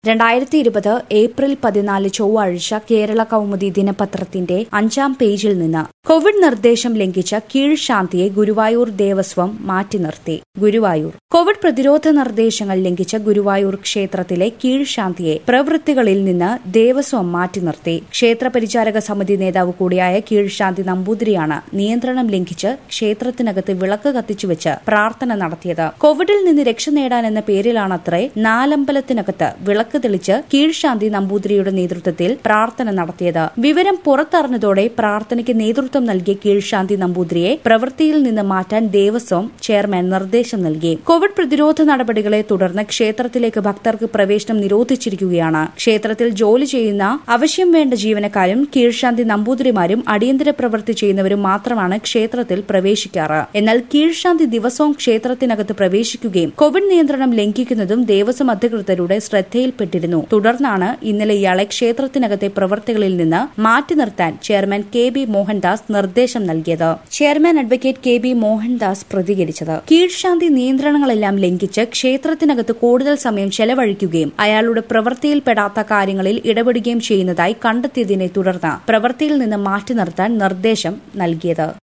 രണ്ടായിരത്തി ഇരുപത് ഏപ്രിൽ പതിനാല് ചൊവ്വാഴ്ച കേരള കൗമുദി ദിനപത്രത്തിന്റെ അഞ്ചാം പേജിൽ നിന്ന് കോവിഡ് നിർദ്ദേശം ലംഘിച്ച കീഴ്ശാന്തിയെ ഗുരുവായൂർ ദേവസ്വം മാറ്റി നിർത്തി ഗുരുവായൂർ കോവിഡ് പ്രതിരോധ നിർദ്ദേശങ്ങൾ ലംഘിച്ച ഗുരുവായൂർ ക്ഷേത്രത്തിലെ കീഴ്ശാന്തിയെ പ്രവൃത്തികളിൽ നിന്ന് ദേവസ്വം മാറ്റി നിർത്തി ക്ഷേത്ര പരിചാരക സമിതി നേതാവ് കൂടിയായ കീഴ്ശാന്തി നമ്പൂതിരിയാണ് നിയന്ത്രണം ലംഘിച്ച് ക്ഷേത്രത്തിനകത്ത് വിളക്ക് കത്തിച്ചുവെച്ച് പ്രാർത്ഥന നടത്തിയത് കോവിഡിൽ നിന്ന് രക്ഷ നേടാനെന്ന പേരിലാണത്രേ നാലമ്പലത്തിനകത്ത് വിളക്ക് തെളിച്ച് കീഴ്ശാന്തി നമ്പൂതിരിയുടെ നേതൃത്വത്തിൽ പ്രാർത്ഥന നടത്തിയത് വിവരം പുറത്തറിഞ്ഞതോടെ പ്രാർത്ഥനയ്ക്ക് നേതൃത്വം നൽകിയ കീഴ്ശാന്തി നമ്പൂതിരിയെ പ്രവൃത്തിയിൽ നിന്ന് മാറ്റാൻ ദേവസ്വം ചെയർമാൻ നിർദ്ദേശം നൽകി കോവിഡ് പ്രതിരോധ നടപടികളെ തുടർന്ന് ക്ഷേത്രത്തിലേക്ക് ഭക്തർക്ക് പ്രവേശനം നിരോധിച്ചിരിക്കുകയാണ് ക്ഷേത്രത്തിൽ ജോലി ചെയ്യുന്ന ആവശ്യം വേണ്ട ജീവനക്കാരും കീഴ്ശാന്തി നമ്പൂതിരിമാരും അടിയന്തര പ്രവൃത്തി ചെയ്യുന്നവരും മാത്രമാണ് ക്ഷേത്രത്തിൽ പ്രവേശിക്കാറ് എന്നാൽ കീഴ്ശാന്തി ദിവസവും ക്ഷേത്രത്തിനകത്ത് പ്രവേശിക്കുകയും കോവിഡ് നിയന്ത്രണം ലംഘിക്കുന്നതും ദേവസ്വം അധികൃതരുടെ ശ്രദ്ധയിൽപ്പെട്ടിരുന്നു തുടർന്നാണ് ഇന്നലെ ഇയാളെ ക്ഷേത്രത്തിനകത്തെ പ്രവർത്തികളിൽ നിന്ന് മാറ്റി നിർത്താൻ ചെയർമാൻ കെ ബി മോഹൻദാസ് നിർദ്ദേശം നൽകിയത് chairman advocate K B Mohandas പ്രതികരിച്ചത് കീഴ്ശാന്തി നിയന്ത്രണങ്ങളെല്ലാം ലംഘിച്ച് ക്ഷേത്രത്തിനകത്ത് കൂടുതൽ സമയം ചെലവഴിക്കുകയും അയാളുടെ പ്രവൃത്തിയിൽപ്പെടാത്ത കാര്യങ്ങളിൽ ഇടപെടുകയും ചെയ്യുന്നതായി കണ്ടെത്തിയതിനെ തുടർന്ന് പ്രവൃത്തിയിൽ നിന്ന് മാറ്റി നിർത്താൻ നിർദ്ദേശം നൽകിയത്